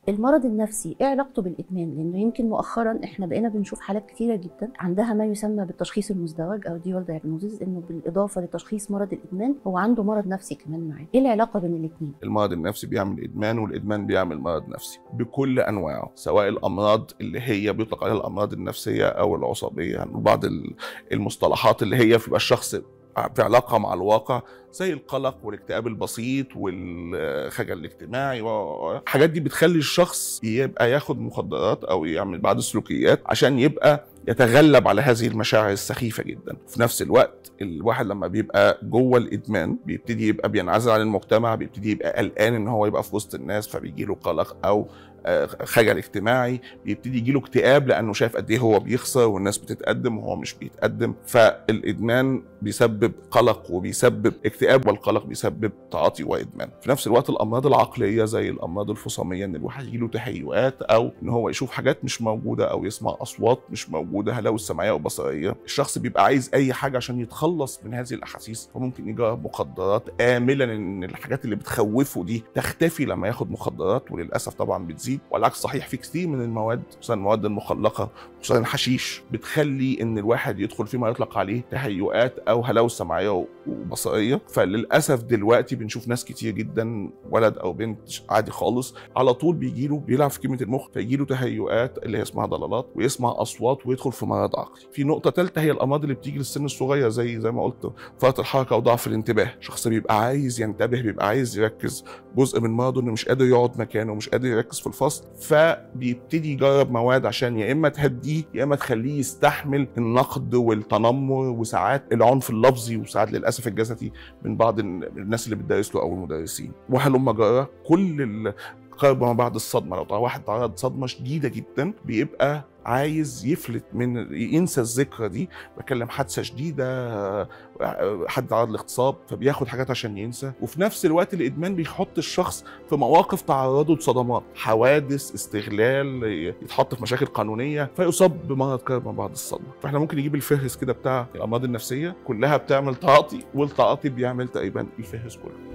المرض النفسي ايه علاقته بالادمان لانه يمكن مؤخرا احنا بقينا بنشوف حالات كتيره جدا عندها ما يسمى بالتشخيص المزدوج او ديول دايجنوزز انه بالاضافه لتشخيص مرض الادمان هو عنده مرض نفسي كمان معاه ايه العلاقه بين الاثنين المرض النفسي بيعمل ادمان والادمان بيعمل مرض نفسي بكل انواعه سواء الامراض اللي هي بيطلق عليها الامراض النفسيه او العصبيه يعني بعض المصطلحات اللي هي بيبقى الشخص في علاقه مع الواقع زي القلق والاكتئاب البسيط والخجل الاجتماعي والحاجات دي بتخلي الشخص يبقى ياخد مخدرات او يعمل بعض السلوكيات عشان يبقى يتغلب على هذه المشاعر السخيفه جدا في نفس الوقت الواحد لما بيبقى جوه الادمان بيبتدي يبقى بينعزل عن المجتمع بيبتدي يبقى قلقان ان هو يبقى في وسط الناس فبيجي له قلق او خجل اجتماعي بيبتدي يجي له اكتئاب لانه شايف قد ايه هو بيخسر والناس بتتقدم وهو مش بيتقدم فالادمان بيسبب قلق وبيسبب اكتئاب والقلق بيسبب تعاطي وادمان في نفس الوقت الامراض العقليه زي الامراض الفصاميه ان الواحد يجي له تهيؤات او ان هو يشوف حاجات مش موجوده او يسمع اصوات مش موجوده هلاوس سمعيه وبصريه الشخص بيبقى عايز اي حاجه عشان يتخلص من هذه الاحاسيس فممكن يجرب مخدرات املا ان الحاجات اللي بتخوفه دي تختفي لما ياخد مخدرات وللاسف طبعا بتزيد والعكس صحيح في كثير من المواد خصوصا المواد المخلقه خصوصا الحشيش بتخلي ان الواحد يدخل فيما يطلق عليه تهيؤات او هلاوس سمعيه وبصريه فللاسف دلوقتي بنشوف ناس كتير جدا ولد او بنت عادي خالص على طول بيجي له بيلعب في كلمه المخ فيجي له تهيؤات اللي هي اسمها ضلالات ويسمع اصوات ويدخل في مرض عقلي في نقطه ثالثه هي الامراض اللي بتيجي للسن الصغير زي زي ما قلت فرط الحركه وضعف الانتباه شخص بيبقى عايز ينتبه بيبقى عايز يركز جزء من مرضه انه مش قادر يقعد مكانه مش قادر يركز في الفصل فبيبتدي يجرب مواد عشان يا اما تهديه يا اما تخليه يستحمل النقد والتنمر وساعات العنف اللفظي وساعات للاسف الجسدي من بعض الناس اللي بتدرس له او المدرسين وهلم جرى كل قرب ما بعد الصدمه لو واحد تعرض صدمه شديده جدا بيبقى عايز يفلت من ينسى الذكرى دي بكلم حادثه شديده حد تعرض لاغتصاب فبياخد حاجات عشان ينسى وفي نفس الوقت الادمان بيحط الشخص في مواقف تعرضه لصدمات حوادث استغلال يتحط في مشاكل قانونيه فيصاب بمرض قرب ما بعد الصدمه فاحنا ممكن نجيب الفهرس كده بتاع الامراض النفسيه كلها بتعمل تعاطي والتعاطي بيعمل تقريبا الفهرس كله